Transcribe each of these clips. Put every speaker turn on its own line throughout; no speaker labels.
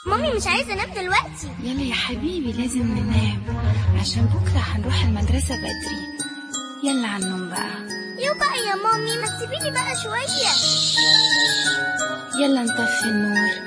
مامي مش عايزة انام دلوقتي
يلا يا حبيبي لازم ننام عشان بكرة هنروح المدرسة بدري يلا على النوم بقى
يو بقى يا مامي ما تسيبيني بقى شوية
يلا نطفي النور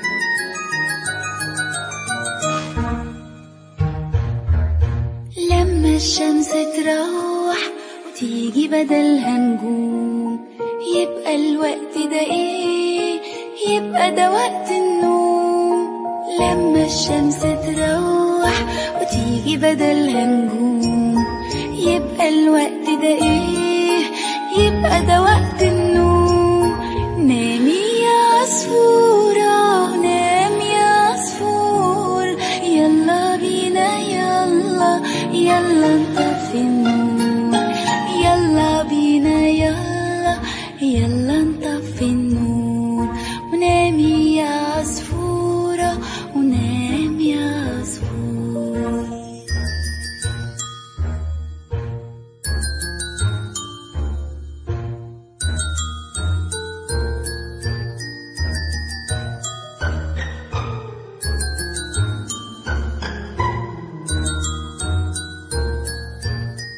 لما الشمس تروح وتيجي بدلها نجوم يبقى الوقت ده ايه يبقى ده وقت النوم لما الشمس تروح وتيجي بدلها نجوم يبقى الوقت ده ايه يبقى ده وقت النوم نامي يا عصفورة نام يا عصفور يلا بينا يلا يلا نطفي النور يلا بينا يلا يلا نطفي النور ونامي يا عصفورة ونام يا عصفور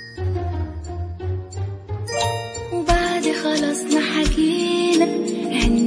وبعد خلاص ما حكينا